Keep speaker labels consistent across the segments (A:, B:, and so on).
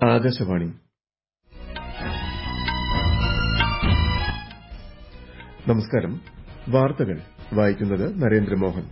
A: ആകാശവാണി നമസ്കാരം വാർത്തകൾ വായിക്കുന്നത് നരേന്ദ്രമോഹൻ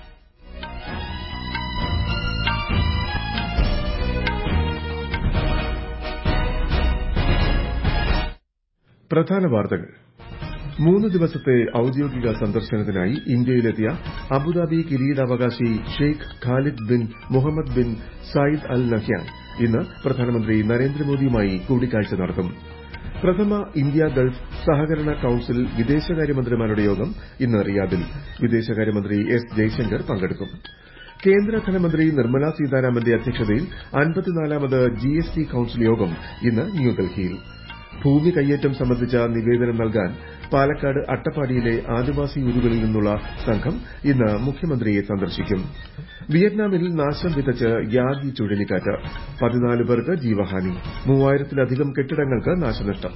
A: പ്രധാന വാർത്തകൾ മൂന്ന് ദിവസത്തെ ഔദ്യോഗിക സന്ദർശനത്തിനായി ഇന്ത്യയിലെത്തിയ അബുദാബി കിരീടാവകാശി Sheikh Khalid bin Mohammed bin Zayed Al Nahyan ഇന്ന് പ്രധാനമന്ത്രി നരേന്ദ്രമോദിയുമായി കൂടിക്കാഴ്ച നടത്തും പ്രഥമ ഇന്ത്യ ഗൾഫ് സഹകരണ കൌൺസിൽ വിദേശകാര്യമന്ത്രിമാരുടെ യോഗം ഇന്ന് റിയാദിൽ വിദേശകാര്യമന്ത്രി എസ് ജയശങ്കർ പങ്കെടുക്കും കേന്ദ്ര ധനമന്ത്രി നിർമ്മല സീതാരാമന്റെ അധ്യക്ഷതയിൽ അൻപത്തിനാലാമത് ജിഎസ്ടി കൌൺസിൽ യോഗം ഇന്ന് ന്യൂഡൽഹിയിൽ ഭൂമി കയ്യേറ്റം സംബന്ധിച്ച നിവേദനം നൽകാൻ പാലക്കാട് അട്ടപ്പാടിയിലെ ആദിവാസി ഊരുകളിൽ നിന്നുള്ള സംഘം ഇന്ന് മുഖ്യമന്ത്രിയെ സന്ദർശിക്കും വിയറ്റ്നാമിൽ നാശം വിതച്ച് യാഗി ചുഴലിക്കാറ്റ് പതിനാല് പേർക്ക് ജീവഹാനി മൂവായിരത്തിലധികം കെട്ടിടങ്ങൾക്ക് നാശനഷ്ടം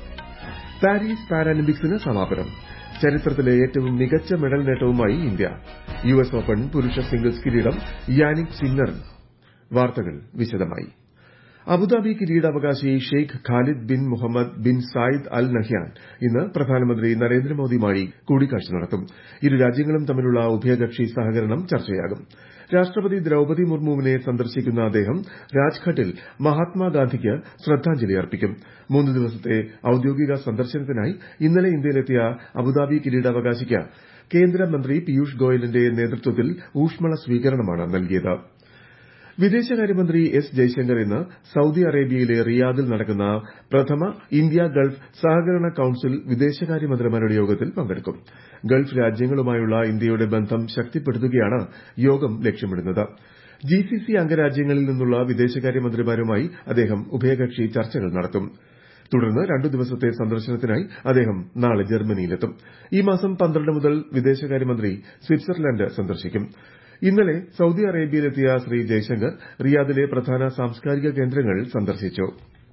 A: പാരീസ് പാരാലിമ്പിക്സിന് സമാപനം ചരിത്രത്തിലെ ഏറ്റവും മികച്ച മെഡൽ നേട്ടവുമായി ഇന്ത്യ യുഎസ് ഓപ്പൺ പുരുഷ സിംഗിൾസ് കിരീടം യാനിക് സിന്നർ വാർത്തകൾ വിശദമായി അബുദാബി കിരീടാവകാശി Sheikh Khalid bin Mohammed bin Zayed Al Nahyan ഇന്ന് പ്രധാനമന്ത്രി നരേന്ദ്രമോദിയുമായി കൂടിക്കാഴ്ച നടത്തും ഇരു രാജ്യങ്ങളും തമ്മിലുള്ള ഉഭയകക്ഷി സഹകരണം ചർച്ചയാകും രാഷ്ട്രപതി ദ്രൌപതി മുർമുവിനെ സന്ദർശിക്കുന്ന അദ്ദേഹം രാജ്ഘട്ടിൽ മഹാത്മാഗാന്ധിക്ക് ശ്രദ്ധാഞ്ജലി അർപ്പിക്കും മൂന്ന് ദിവസത്തെ ഔദ്യോഗിക സന്ദർശനത്തിനായി ഇന്നലെ ഇന്ത്യയിലെത്തിയ അബുദാബി കിരീടാവകാശിക്ക് കേന്ദ്രമന്ത്രി പീയൂഷ് ഗോയലിന്റെ നേതൃത്വത്തിൽ ഊഷ്മള സ്വീകരണമാണ് നൽകിയത് വിദേശകാര്യമന്ത്രി എസ് ജയശങ്കർ ഇന്ന് സൌദി അറേബ്യയിലെ റിയാദിൽ നടക്കുന്ന പ്രഥമ ഇന്ത്യ ഗൾഫ് സഹകരണ കൌൺസിൽ വിദേശകാര്യമന്ത്രിമാരുടെ യോഗത്തിൽ പങ്കെടുക്കും ഗൾഫ് രാജ്യങ്ങളുമായുള്ള ഇന്ത്യയുടെ ബന്ധം ശക്തിപ്പെടുത്തുകയാണ് യോഗം ലക്ഷ്യമിടുന്നത് ജിസിസി അംഗരാജ്യങ്ങളിൽ നിന്നുള്ള വിദേശകാര്യമന്ത്രിമാരുമായി അദ്ദേഹം ഉഭയകക്ഷി ചർച്ചകൾ നടത്തും തുടർന്ന് രണ്ടു ദിവസത്തെ സന്ദർശനത്തിനായി അദ്ദേഹം നാളെ ജർമ്മനിയിലെത്തും ഈ മാസം പന്ത്രണ്ട് മുതൽ വിദേശകാര്യമന്ത്രി സ്വിറ്റ്സർലൻഡ് സന്ദർശിക്കും ഇന്നലെ സൌദി അറേബ്യയിലെത്തിയ ശ്രീ ജയശങ്കർ റിയാദിലെ പ്രധാന സാംസ്കാരിക കേന്ദ്രങ്ങൾ സന്ദർശിച്ചു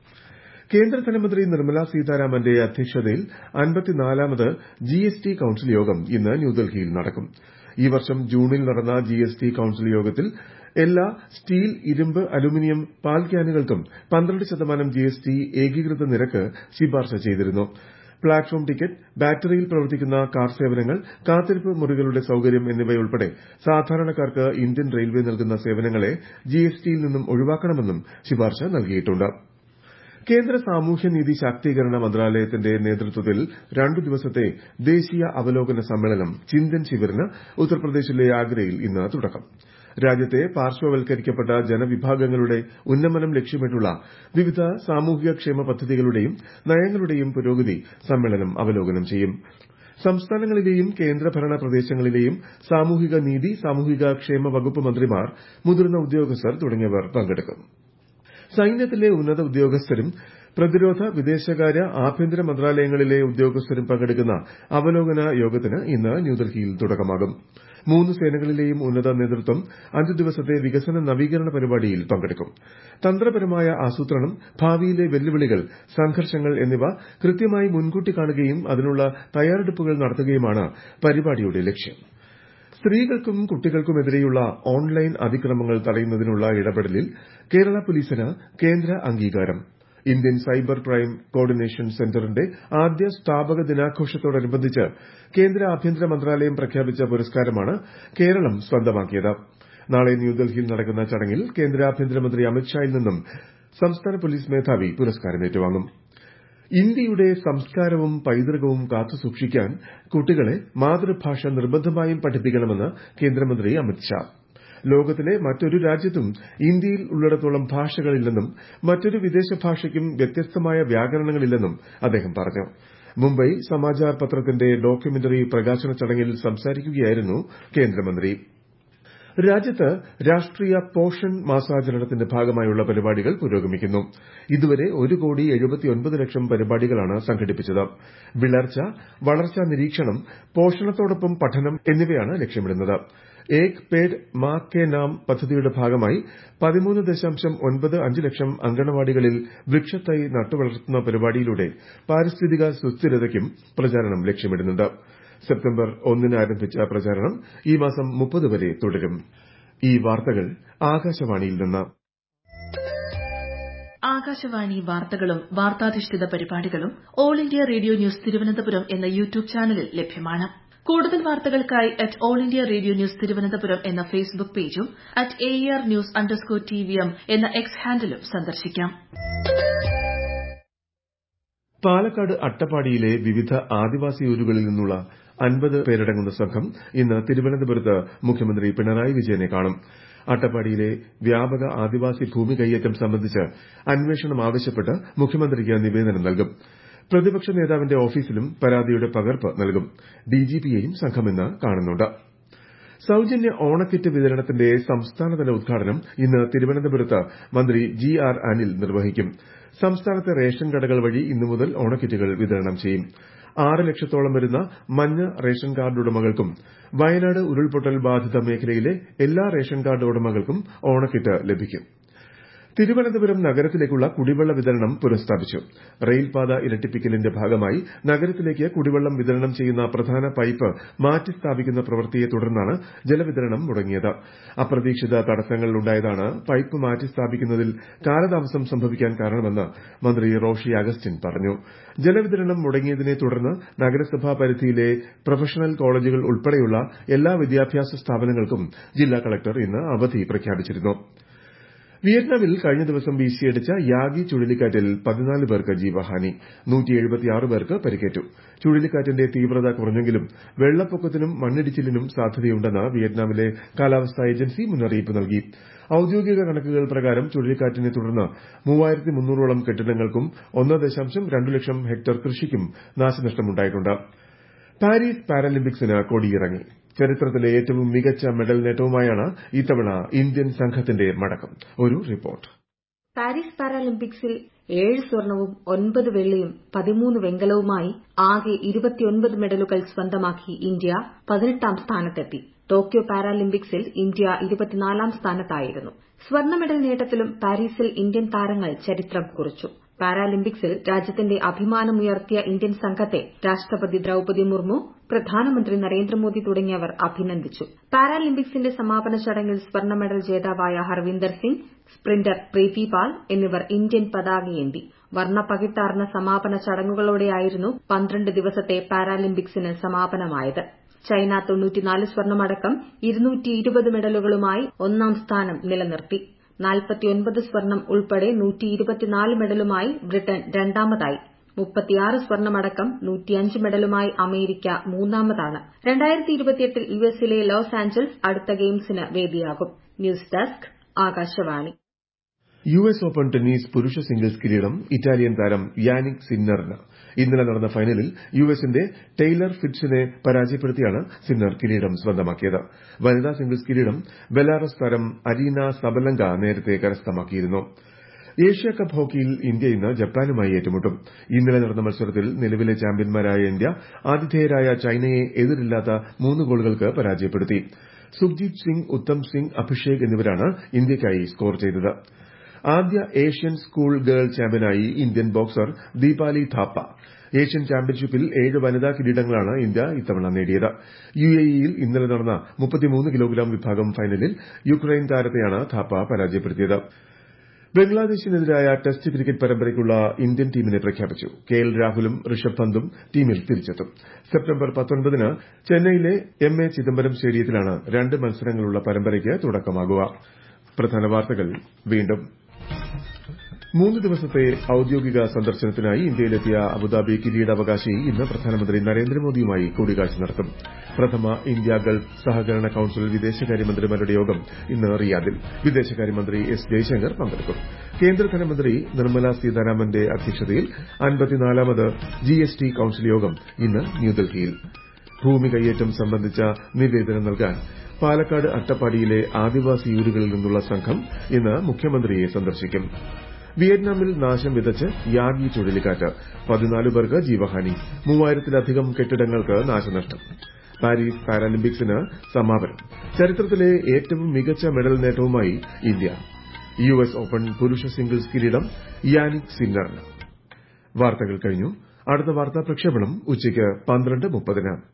A: കേന്ദ്ര ധനമന്ത്രി നിർമ്മല സീതാരാമന്റെ അധ്യക്ഷതയിൽ അൻപത്തിനാലാമത് ജിഎസ്ടി കൌൺസിൽ യോഗം ഇന്ന് ന്യൂഡൽഹിയിൽ നടക്കും ഈ വർഷം ജൂണിൽ നടന്ന ജിഎസ്ടി കൌൺസിൽ യോഗത്തിൽ എല്ലാ സ്റ്റീൽ ഇരുമ്പ് അലുമിനിയം പാൽ ക്യാനുകൾക്കും പന്ത്രണ്ട് ശതമാനം ജിഎസ്ടി ഏകീകൃത നിരക്ക് ശുപാർശ ചെയ്തിരുന്നു പ്ലാറ്റ്ഫോം ടിക്കറ്റ് ബാറ്ററിയിൽ പ്രവർത്തിക്കുന്ന കാർ സേവനങ്ങൾ കാത്തിരിപ്പ് മുറികളുടെ സൌകര്യം എന്നിവയുൾപ്പെടെ സാധാരണക്കാർക്ക് ഇന്ത്യൻ റെയിൽവേ നൽകുന്ന സേവനങ്ങളെ ജിഎസ്ടിയിൽ നിന്നും ഒഴിവാക്കണമെന്നും ശുപാർശ നൽകിയിട്ടുണ്ട് കേന്ദ്ര സാമൂഹ്യനീതി ശാക്തീകരണ മന്ത്രാലയത്തിന്റെ നേതൃത്വത്തിൽ രണ്ടു ദിവസത്തെ ദേശീയ അവലോകന സമ്മേളനം ചിന്തൻ ശിവിറിന് ഉത്തർപ്രദേശിലെ ആഗ്രയിൽ ഇന്ന് തുടക്കം രാജ്യത്തെ പാർശ്വവൽക്കരിക്കപ്പെട്ട ജനവിഭാഗങ്ങളുടെ ഉന്നമനം ലക്ഷ്യമിട്ടുള്ള വിവിധ സാമൂഹിക ക്ഷേമ പദ്ധതികളുടെയും നയങ്ങളുടെയും പുരോഗതി സമ്മേളനം അവലോകനം ചെയ്യും സംസ്ഥാനങ്ങളിലെയും കേന്ദ്രഭരണ പ്രദേശങ്ങളിലെയും സാമൂഹിക നീതി സാമൂഹിക ക്ഷേമ വകുപ്പ് മന്ത്രിമാർ മുതിർന്ന ഉദ്യോഗസ്ഥർ തുടങ്ങിയവർ പങ്കെടുക്കും സൈന്യത്തിലെ ഉന്നത ഉദ്യോഗസ്ഥരും പ്രതിരോധ വിദേശകാര്യ ആഭ്യന്തര മന്ത്രാലയങ്ങളിലെ ഉദ്യോഗസ്ഥരും പങ്കെടുക്കുന്ന അവലോകന യോഗത്തിന് ഇന്ന് ന്യൂഡൽഹിയിൽ തുടക്കമാകും മൂന്ന് സേനകളിലെയും ഉന്നത നേതൃത്വം അഞ്ചു ദിവസത്തെ വികസന നവീകരണ പരിപാടിയിൽ പങ്കെടുക്കും തന്ത്രപരമായ ആസൂത്രണം ഭാവിയിലെ വെല്ലുവിളികൾ സംഘർഷങ്ങൾ എന്നിവ കൃത്യമായി മുൻകൂട്ടി കാണുകയും അതിനുള്ള തയ്യാറെടുപ്പുകൾ നടത്തുകയുമാണ് പരിപാടിയുടെ ലക്ഷ്യം സ്ത്രീകൾക്കും കുട്ടികൾക്കുമെതിരെയുള്ള ഓൺലൈൻ അതിക്രമങ്ങൾ തടയുന്നതിനുള്ള ഇടപെടലിൽ കേരള പോലീസിന് കേന്ദ്ര അംഗീകാരം ഇന്ത്യൻ സൈബർ ക്രൈം കോർഡിനേഷൻ സെന്ററിന്റെ ആദ്യ സ്ഥാപക ദിനാഘോഷത്തോടനുബന്ധിച്ച് കേന്ദ്ര ആഭ്യന്തര മന്ത്രാലയം പ്രഖ്യാപിച്ച പുരസ്കാരമാണ് കേരളം സ്വന്തമാക്കിയത് നാളെ ന്യൂഡൽഹിയിൽ നടക്കുന്ന ചടങ്ങിൽ കേന്ദ്ര ആഭ്യന്തരമന്ത്രി അമിത്ഷായിൽ നിന്നും സംസ്ഥാന പോലീസ് മേധാവി പുരസ്കാരം ഏറ്റുവാങ്ങും ഇന്ത്യയുടെ സംസ്കാരവും പൈതൃകവും കാത്തുസൂക്ഷിക്കാൻ കുട്ടികളെ മാതൃഭാഷ നിർബന്ധമായും പഠിപ്പിക്കണമെന്ന് കേന്ദ്രമന്ത്രി അമിത്ഷാ ലോകത്തിലെ മറ്റൊരു രാജ്യത്തും ഇന്ത്യയിൽ ഉള്ളിടത്തോളം ഭാഷകളില്ലെന്നും മറ്റൊരു വിദേശ ഭാഷയ്ക്കും വ്യത്യസ്തമായ വ്യാകരണങ്ങളില്ലെന്നും അദ്ദേഹം പറഞ്ഞു മുംബൈ സമാചാർ പത്രത്തിന്റെ ഡോക്യുമെന്ററി പ്രകാശന ചടങ്ങിൽ സംസാരിക്കുകയായിരുന്നു കേന്ദ്രമന്ത്രി രാജ്യത്ത് രാഷ്ട്രീയ പോഷൺ മാസാചരണത്തിന്റെ ഭാഗമായുള്ള പരിപാടികൾ പുരോഗമിക്കുന്നു ഇതുവരെ ഒരു കോടി എഴുപത്തിയൊൻപത് ലക്ഷം പരിപാടികളാണ് സംഘടിപ്പിച്ചത് വിളർച്ച വളർച്ചാ നിരീക്ഷണം പോഷണത്തോടൊപ്പം പഠനം എന്നിവയാണ് ലക്ഷ്യമിടുന്നത് ഏക് പേഡ് മാ കെ നാം പദ്ധതിയുടെ ഭാഗമായി പതിമൂന്ന് ദശാംശം ഒൻപത് അഞ്ച് ലക്ഷം അങ്കണവാടികളിൽ വൃക്ഷത്തൈ നട്ടുവളർത്തുന്ന പരിപാടിയിലൂടെ പാരിസ്ഥിതിക സുസ്ഥിരതയ്ക്കും പ്രചാരണം ലക്ഷ്യമിടുന്നുണ്ട് സെപ്റ്റംബർ ഒന്നിന് ആരംഭിച്ച പ്രചാരണം ഈ മാസം മുപ്പത് വരെ തുടരും ഈ വാർത്തകൾ ആകാശവാണിയിൽ നിന്ന്
B: ആകാശവാണി വാർത്തകളും വാർത്താധിഷ്ഠിത പരിപാടികളും All India Radio News Thiruvananthapuram എന്ന യൂട്യൂബ് ചാനലിൽ ലഭ്യമാണ് കൂടുതൽ വാർത്തകൾക്കായി at All India Radio News Thiruvananthapuram എന്ന ഫേസ്ബുക്ക് പേജും at A R News underscore T V M എന്ന എക്സ് ഹാൻഡിലും സന്ദർശിക്കാം
A: പാലക്കാട് അട്ടപ്പാടിയിലെ വിവിധ ആദിവാസി ഊരുകളിൽ നിന്നുള്ള അൻപത് പേരടങ്ങുന്ന സംഘം ഇന്ന് തിരുവനന്തപുരത്ത് മുഖ്യമന്ത്രി പിണറായി വിജയനെ കാണും അട്ടപ്പാടിയിലെ വ്യാപക ആദിവാസി ഭൂമി കൈയേറ്റം സംബന്ധിച്ച് അന്വേഷണം ആവശ്യപ്പെട്ട് മുഖ്യമന്ത്രിക്ക് നിവേദനം നൽകും പ്രതിപക്ഷ നേതാവിന്റെ ഓഫീസിലും പരാതിയുടെ പകർപ്പ് നൽകും ഡിജിപിയെയും സംഘം ഇന്ന് കാണുന്നുണ്ട് സൌജന്യ ഓണക്കിറ്റ് വിതരണത്തിന്റെ സംസ്ഥാനതല ഉദ്ഘാടനം ഇന്ന് തിരുവനന്തപുരത്ത് മന്ത്രി ജി ആർ അനിൽ നിർവഹിക്കും സംസ്ഥാനത്തെ റേഷൻ കടകൾ വഴി ഇന്നു മുതൽ ഓണക്കിറ്റുകൾ വിതരണം ചെയ്യും ആറ് ലക്ഷത്തോളം വരുന്ന മഞ്ഞ റേഷൻ കാർഡ് ഉടമകൾക്കും വയനാട് ഉരുൾപൊട്ടൽ ബാധിത മേഖലയിലെ എല്ലാ റേഷൻ കാർഡ് ഉടമകൾക്കും ഓണക്കിറ്റ് ലഭിക്കും തിരുവനന്തപുരം നഗരത്തിലേക്കുള്ള കുടിവെള്ള വിതരണം പുനഃസ്ഥാപിച്ചു റെയിൽപാത ഇരട്ടിപ്പിക്കലിന്റെ ഭാഗമായി നഗരത്തിലേക്ക് കുടിവെള്ളം വിതരണം ചെയ്യുന്ന പ്രധാന പൈപ്പ് മാറ്റി സ്ഥാപിക്കുന്ന പ്രവൃത്തിയെ തുടർന്നാണ് ജലവിതരണം മുടങ്ങിയത് അപ്രതീക്ഷിത തടസ്സങ്ങൾ ഉണ്ടായതാണ് പൈപ്പ് മാറ്റി സ്ഥാപിക്കുന്നതിൽ കാലതാമസം സംഭവിക്കാൻ കാരണമെന്ന് മന്ത്രി റോഷി അഗസ്റ്റിൻ പറഞ്ഞു ജലവിതരണം മുടങ്ങിയതിനെ തുടർന്ന് നഗരസഭാ പരിധിയിലെ പ്രൊഫഷണൽ കോളേജുകൾ ഉൾപ്പെടെയുള്ള എല്ലാ വിദ്യാഭ്യാസ സ്ഥാപനങ്ങൾക്കും ജില്ലാ കളക്ടർ ഇന്ന് അവധി പ്രഖ്യാപിച്ചിരുന്നു വിയറ്റ്നാമിൽ കഴിഞ്ഞ ദിവസം വീശിയടിച്ച യാഗി ചുഴലിക്കാറ്റിൽ പതിനാല് പേർക്ക് ജീവഹാനി പേർക്ക് പരിക്കേറ്റു ചുഴലിക്കാറ്റിന്റെ തീവ്രത കുറഞ്ഞെങ്കിലും വെള്ളപ്പൊക്കത്തിനും മണ്ണിടിച്ചിലിനും സാധ്യതയുണ്ടെന്ന് വിയറ്റ്നാമിലെ കാലാവസ്ഥാ ഏജൻസി മുന്നറിയിപ്പ് നൽകി ഔദ്യോഗിക കണക്കുകൾ പ്രകാരം ചുഴലിക്കാറ്റിനെ തുടർന്ന് മൂവായിരത്തി മുന്നൂറോളം കെട്ടിടങ്ങൾക്കും ഒന്ന് ദശാംശം രണ്ട് ലക്ഷം ഹെക്ടർ കൃഷിക്കും നാശനഷ്ടമുണ്ടായിട്ടുണ്ട് പാരീസ് പാരാലിമ്പിക്സിന് കൊടിയിറങ്ങി ചരിത്രത്തിലെ ഏറ്റവും മികച്ച മെഡൽ നേട്ടവുമായാണ് ഇത്തവണ ഇന്ത്യൻ സംഘത്തിന്റെ മടക്കം ഒരു റിപ്പോർട്ട്
C: പാരീസ് പാരാലിമ്പിക്സിൽ ഏഴ് സ്വർണവും ഒൻപത് വെള്ളിയും പതിമൂന്ന് വെങ്കലവുമായി ആകെ ഇരുപത്തിയൊൻപത് മെഡലുകൾ സ്വന്തമാക്കി ഇന്ത്യ പതിനെട്ടാം സ്ഥാനത്തെത്തി ടോക്കിയോ പാരാലിമ്പിക്സിൽ ഇന്ത്യ ഇരുപത്തിനാലാം സ്ഥാനത്തായിരുന്നു സ്വർണ്ണ മെഡൽ നേട്ടത്തിലും പാരീസിൽ ഇന്ത്യൻ താരങ്ങൾ ചരിത്രം കുറിച്ചു പാരാലിമ്പിക്സിൽ രാജ്യത്തിന്റെ അഭിമാനമുയർത്തിയ ഇന്ത്യൻ സംഘത്തെ രാഷ്ട്രപതി ദ്രൌപതി മുർമു പ്രധാനമന്ത്രി നരേന്ദ്രമോദി തുടങ്ങിയവർ അഭിനന്ദിച്ചു പാരാലിമ്പിക്സിന്റെ സമാപന ചടങ്ങിൽ സ്വർണ്ണ മെഡൽ ജേതാവായ ഹർവിന്ദർ സിംഗ് സ്പ്രിന്റർ പ്രീതി പാൽ എന്നിവർ ഇന്ത്യൻ പതാകയേന്തി വർണ്ണപ്പകിട്ടാർന്ന സമാപന ചടങ്ങുകളോടെയായിരുന്നു പന്ത്രണ്ട് ദിവസത്തെ പാരാലിമ്പിക്സിന് സമാപനമായത് ചൈന തൊണ്ണൂറ്റിനാല് സ്വർണമടക്കം ഇരുന്നൂറ്റി മെഡലുകളുമായി ഒന്നാം സ്ഥാനം നിലനിർത്തി നാൽപ്പത്തിയൊൻപത് സ്വർണം ഉൾപ്പെടെ നൂറ്റിയിരുപത്തിനാല് മെഡലുമായി ബ്രിട്ടൻ രണ്ടാമതായി മുപ്പത്തിയാറ് സ്വർണമടക്കം നൂറ്റിയഞ്ച് മെഡലുമായി അമേരിക്ക മൂന്നാമതാണ് രണ്ടായിരത്തി ഇരുപത്തിയെട്ടിൽ യുഎസിലെ ലോസ് ആഞ്ചൽസ് അടുത്ത ഗെയിംസിന് വേദിയാകും news desk Akashvani
A: U S Open tennis പുരുഷ സിംഗിൾസ് കിരീടം ഇറ്റാലിയൻ താരം യാനിക് സിന്നറിന് ഇന്നലെ നടന്ന ഫൈനലിൽ യു എസിന്റെ ടെയ്ലർ ഫിറ്റ്സിനെ പരാജയപ്പെടുത്തിയാണ് സിന്നർ കിരീടം സ്വന്തമാക്കിയത് വനിതാ സിംഗിൾസ് കിരീടം ബെലാറസ് താരം അരീന സബലങ്ക നേരത്തെ കരസ്ഥമാക്കിയിരുന്നു ഏഷ്യ കപ്പ് ഹോക്കിയിൽ ഇന്ത്യ ഇന്ന് ജപ്പാനുമായി ഏറ്റുമുട്ടും ഇന്നലെ നടന്ന മത്സരത്തിൽ നിലവിലെ ചാമ്പ്യന്മാരായ ഇന്ത്യ ആതിഥേയരായ ചൈനയെ എതിരില്ലാത്ത മൂന്ന് ഗോളുകൾക്ക് പരാജയപ്പെടുത്തി സുഖ്ജീത് സിംഗ് ഉത്തം സിംഗ് അഭിഷേക് എന്നിവരാണ് ഇന്ത്യയ്ക്കായി സ്കോർ ചെയ്തത് ആദ്യ ഏഷ്യൻ സ്കൂൾ ഗേൾ ചാമ്പ്യനായി Indian boxer Deepali Thapa Asian ചാമ്പ്യൻഷിപ്പിൽ ഏഴ് വനിതാ കിരീടങ്ങളാണ് ഇന്ത്യ ഇത്തവണ നേടിയത് യുഎഇയിൽ ഇന്നലെ നടന്ന കിലോഗ്രാം വിഭാഗം ഫൈനലിൽ യുക്രൈൻ താരത്തെയാണ് ഥാപ്പ പരാജയപ്പെടുത്തിയത് ബംഗ്ലാദേശിനെതിരായ ടെസ്റ്റ് ക്രിക്കറ്റ് പരമ്പരയ്ക്കുള്ള ഇന്ത്യൻ ടീമിനെ പ്രഖ്യാപിച്ചു കെ എൽ രാഹുലും ഋഷഭ് പന്തും ടീമിൽ തിരിച്ചെത്തും സെപ്റ്റംബർ പത്തൊൻപതിന് ചെന്നൈയിലെ എം എ ചിദംബരം സ്റ്റേഡിയത്തിലാണ് രണ്ട് മത്സരങ്ങളുള്ള പരമ്പരയ്ക്ക് തുടക്കമാകുക പ്രധാന വാർത്തകൾ വീണ്ടും മൂന്ന് ദിവസത്തെ ഔദ്യോഗിക സന്ദർശനത്തിനായി ഇന്ത്യയിലെത്തിയ അബുദാബി കിരീടാവകാശി ഇന്ന് പ്രധാനമന്ത്രി നരേന്ദ്രമോദിയുമായി കൂടിക്കാഴ്ച നടത്തും പ്രഥമ ഇന്ത്യ ഗൾഫ് സഹകരണ കൌൺസിൽ വിദേശകാര്യമന്ത്രിമാരുടെ യോഗം ഇന്ന് റിയാദിൽ വിദേശകാര്യമന്ത്രി എസ് ജയശങ്കർ പങ്കെടുക്കും കേന്ദ്ര ധനമന്ത്രി നിർമ്മല സീതാരാമന്റെ അധ്യക്ഷതയിൽ അൻപത്തിനാലാമത് ജിഎസ്ടി കൌൺസിൽ യോഗം ഇന്ന് ന്യൂഡൽഹിയിൽ ഭൂമി കൈയേറ്റം സംബന്ധിച്ച നിവേദനം നൽകാൻ പാലക്കാട് അട്ടപ്പാടിയിലെ ആദിവാസി ഊരുകളിൽ നിന്നുള്ള സംഘം ഇന്ന് മുഖ്യമന്ത്രിയെ സന്ദർശിക്കും വിയറ്റ്നാമിൽ നാശം വിതച്ച് യാഗി ചുഴലിക്കാറ്റ് പതിനാല് പേർക്ക് ജീവഹാനി മൂവായിരത്തിലധികം കെട്ടിടങ്ങൾക്ക് നാശനഷ്ടം പാരീസ് പാരാലിമ്പിക്സിന് സമാപനം ചരിത്രത്തിലെ ഏറ്റവും മികച്ച മെഡൽ നേട്ടവുമായി ഇന്ത്യ യു എസ് ഓപ്പൺ പുരുഷ സിംഗിൾസ് കിരീടം യാനിക് സിന്നറിന് വാർത്തകൾ കഴിഞ്ഞു അടുത്ത വാർത്താ പ്രക്ഷേപണം ഉച്ചയ്ക്ക് പന്ത്രണ്ട് മുപ്പതിന്